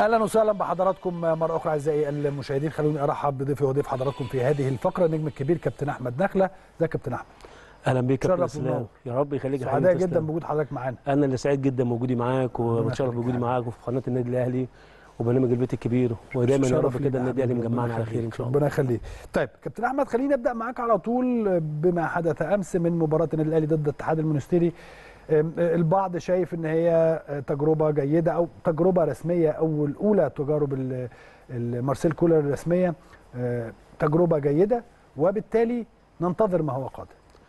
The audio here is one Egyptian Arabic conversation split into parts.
اهلا وسهلا بحضراتكم مره اخرى اعزائي المشاهدين خلوني ارحب بضيفي وضيف حضراتكم في هذه الفقره النجم الكبير كابتن احمد نخله ازيك يا كابتن احمد اهلا بيك يا كابتن شرف اسلام ونور. يا رب يخليك يا سعداء حبيبي جدا تسلم. بوجود حضرتك معانا انا اللي سعيد جدا بوجودي معاك وبتشرف يخليك بوجودي يا معاك وفي قناه النادي الاهلي وبرنامج البيت الكبير ودايما يا شرف رب لينا كده يا النادي الاهلي حبيبي، مجمعنا ربنا على خير ان يخليك، شاء الله ربنا يخليك طيب كابتن احمد خليني ابدا معاك على طول بما حدث امس من مباراه النادي الاهلي ضد الاتحاد المنستيري أم، البعض شايف ان هي تجربه جيده او تجربه رسميه او الاولى تجارب ال- ال- مارسيل كولر الرسميه أه، تجربه جيده وبالتالي ننتظر ما هو قادم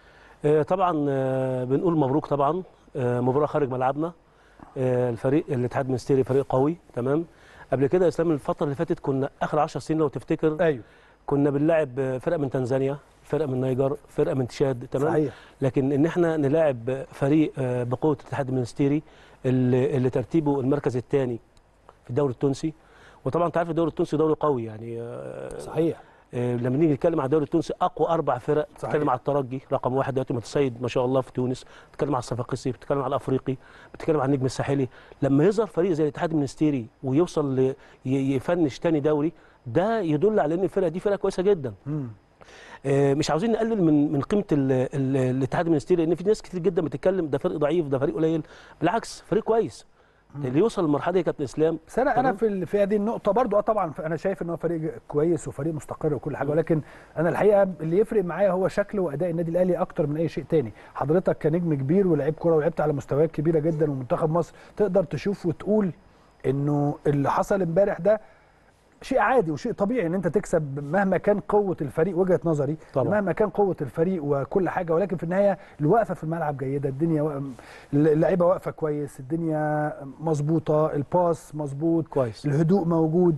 آه، طبعا آه، بنقول مبروك طبعا آه، مباراه خارج ملعبنا آه، الفريق الاتحاد المنستيري فريق قوي تمام قبل كده يا اسلام الفتره اللي فاتت كنا اخر 10 سنين لو تفتكر ايوه كنا بنلاعب فرقه من تنزانيا فرقه من النيجر فرقه من تشاد تمام صحيح لكن ان احنا نلاعب فريق آه، بقوه الاتحاد المنستيري اللي, اللي ترتيبه المركز الثاني في الدوري التونسي وطبعا انت عارف الدوري التونسي دوري قوي يعني آه، صحيح آه، لما نيجي نتكلم على الدوري التونسي اقوى اربع فرق صحيح. بتتكلم على الترجي رقم واحد دلوقتي متسيد ما شاء الله في تونس بتتكلم على الصفاقسي بتتكلم على الافريقي بتتكلم على النجم الساحلي لما يظهر فريق زي الاتحاد المنستيري ويوصل ل- ي- يفنش تاني دوري ده يدل على ان الفرقه دي فرقه كويسه جدا مم. آه، مش عاوزين نقلل من من قيمه ال- ال- الاتحاد المنستيري لان في ناس كتير جدا بتتكلم ده فريق ضعيف ده فريق قليل بالعكس فريق كويس اللي يوصل للمرحله دي يا كابتن اسلام بس انا انا تمام. في ال- في هذه النقطه برضو اه طبعا انا شايف ان هو فريق كويس وفريق مستقر وكل حاجه ولكن انا الحقيقه اللي يفرق معايا هو شكل واداء النادي الاهلي اكتر من اي شيء تاني حضرتك كنجم كبير ولعيب كوره ولعبت على مستويات كبيره جدا ومنتخب مصر تقدر تشوف وتقول انه اللي حصل امبارح ده شيء عادي وشيء طبيعي ان انت تكسب مهما كان قوه الفريق وجهه نظري طبعا. مهما كان قوه الفريق وكل حاجه ولكن في النهايه الوقفه في الملعب جيده الدنيا وا- اللعيبه واقفه كويس الدنيا مظبوطه الباس مظبوط كويس الهدوء موجود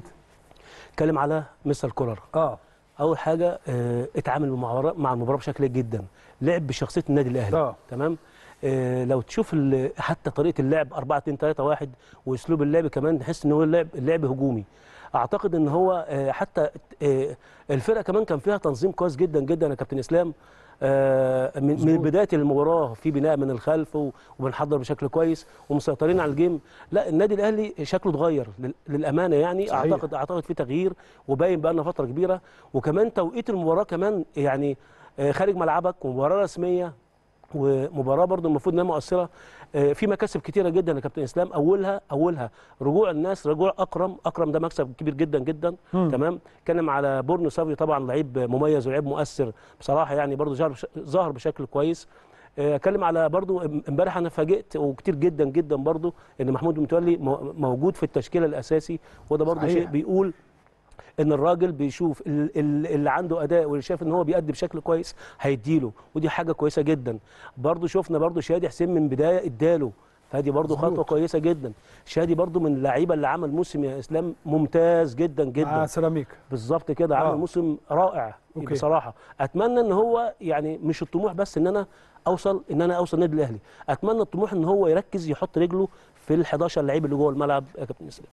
اتكلم على مستر كولر اه اول حاجه آه، اتعامل مع المباراه مع المباراه بشكل جيد جدا لعب بشخصيه النادي الاهلي اه تمام آه، لو تشوف ال- حتى طريقه اللعب 4 2 3 1 واسلوب اللعب كمان تحس ان هو اللعب اللعب هجومي اعتقد ان هو آه، حتى آه، الفرقه كمان كان فيها تنظيم كويس جدا جدا يا كابتن اسلام آه، من من مظبوط. بدايه المباراه في بناء من الخلف و- وبنحضر بشكل كويس ومسيطرين على الجيم لا النادي الاهلي شكله اتغير لل- للامانه يعني صحيح. اعتقد اعتقد في تغيير وباين بقى لنا فتره كبيره وكمان توقيت المباراه كمان يعني آه، خارج ملعبك ومباراه رسميه ومباراه برضو المفروض انها مؤثره آه، في مكاسب كتيره جدا يا كابتن اسلام اولها اولها رجوع الناس رجوع اكرم اكرم ده مكسب كبير جدا جدا مم. تمام اتكلم على بورنو سافي طبعا لعيب مميز ولعيب مؤثر بصراحه يعني برضو ظهر بش- ظهر بشكل كويس آه، اتكلم على برضو امبارح انا فاجئت وكتير جدا جدا برضو ان محمود متولي مو- موجود في التشكيله الاساسي وده برضو صحيح. شيء بيقول ان الراجل بيشوف ال- ال- اللي عنده اداء واللي شايف ان هو بيأدي بشكل كويس هيديله ودي حاجه كويسه جدا برضو شفنا برضو شادي حسين من بدايه اداله فدي برضو مظبوط. خطوه كويسه جدا شادي برضو من اللعيبه اللي عمل موسم يا اسلام ممتاز جدا مع جدا سيراميكا بالظبط كده عمل آه. موسم رائع أوكي. بصراحه اتمنى ان هو يعني مش الطموح بس ان انا اوصل ان انا اوصل النادي الاهلي اتمنى الطموح ان هو يركز يحط رجله في ال 11 لعيب اللي جوه الملعب يا كابتن اسلام